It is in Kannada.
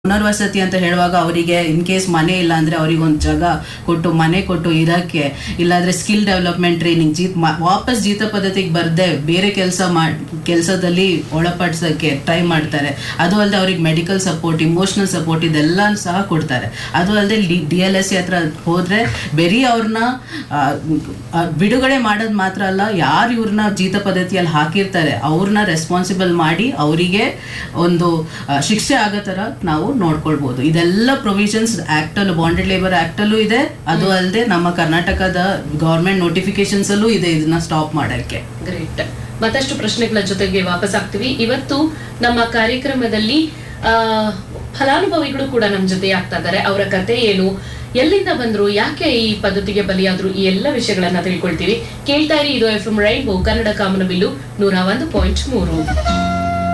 ಪುನರ್ವಸತಿ ಅಂತ ಹೇಳುವಾಗ ಅವರಿಗೆ ಇನ್ ಕೇಸ್ ಮನೆ ಇಲ್ಲ ಅಂದ್ರೆ ಅವರಿಗೆ ಒಂದು ಜಾಗ ಕೊಟ್ಟು ಮನೆ ಕೊಟ್ಟು ಇರಕ್ಕೆ ಇಲ್ಲಾಂದ್ರೆ ಸ್ಕಿಲ್ ಡೆವಲಪ್ಮೆಂಟ್ ಟ್ರೈನಿಂಗ್ ಜೀತ್ ಮ- ವಾಪಸ್ ಜೀತ ಪದ್ಧತಿಗೆ ಬರ್ದೆ ಬೇರೆ ಕೆಲಸ ಮಾಡ್ ಕೆಲಸದಲ್ಲಿ ಒಳಪಡಿಸೋಕ್ಕೆ ಟ್ರೈ ಮಾಡ್ತಾರೆ ಅದು ಅಲ್ಲದೆ ಅವ್ರಿಗೆ ಮೆಡಿಕಲ್ ಸಪೋರ್ಟ್ ಇಮೋಷನಲ್ ಸಪೋರ್ಟ್ ಇದೆಲ್ಲ ಸಹ ಕೊಡ್ತಾರೆ ಅದು ಅಲ್ಲದೆ ಡಿ ಎಲ್ ಎಸ್ ಸಿ ಹತ್ರ ಹೋದ್ರೆ ಬರೀ ಅವ್ರನ್ನ ಬಿಡುಗಡೆ ಮಾಡೋದು ಮಾತ್ರ ಅಲ್ಲ ಯಾರು ಇವ್ರನ್ನ ಜೀತ ಪದ್ಧತಿಯಲ್ಲಿ ಹಾಕಿರ್ತಾರೆ ಅವ್ರನ್ನ ರೆಸ್ಪಾನ್ಸಿಬಲ್ ಮಾಡಿ ಅವರಿಗೆ ಒಂದು ಆ, ಶಿಕ್ಷೆ ಆಗೋ ಥರ ನಾವು ನೋಡ್ಕೊಳ್ಬೋದು ಇದೆಲ್ಲ ಪ್ರೊವಿಷನ್ಸ್ ಆ್ಯಕ್ಟಲ್ಲೂ ಬಾಂಡೆಡ್ ಲೇಬರ್ ಆ್ಯಕ್ಟಲ್ಲೂ ಇದೆ ಅದು ಅಲ್ಲದೆ ನಮ್ಮ ಕರ್ನಾಟಕದ ಗೌರ್ಮೆಂಟ್ ನೋಟಿಫಿಕೇಶನ್ಸ್ ಅಲ್ಲೂ ಇದೆ ಇದನ್ನ ಸ್ಟಾಪ್ ಮಾಡೋಕ್ಕೆ ಗ್ರೇಟ್ ಮತ್ತಷ್ಟು ಪ್ರಶ್ನೆಗಳ ಜೊತೆಗೆ ವಾಪಸ್ ಆಗ್ತೀವಿ ಇವತ್ತು ನಮ್ಮ ಕಾರ್ಯಕ್ರಮದಲ್ಲಿ ಆ ಫಲಾನುಭವಿಗಳು ಕೂಡ ನಮ್ಮ ಜೊತೆ ಆಗ್ತಾ ಇದ್ದಾರೆ ಅವರ ಕತೆ ಏನು ಎಲ್ಲಿಂದ ಬಂದ್ರು ಯಾಕೆ ಈ ಪದ್ಧತಿಗೆ ಬಲಿಯಾದ್ರು ಈ ಎಲ್ಲ ವಿಷಯಗಳನ್ನ ತಿಳ್ಕೊಳ್ತೀವಿ ಕೇಳ್ತಾ ಇರಿ ಇದು ಎಫ್ ಎಂ ರೈನ್ಬೋ ಕನ್ನಡ ಕಾಮನಬಿಲ್ಲು ನೂರ ಒಂದು ಪಾಯಿಂಟ್ ಮೂರು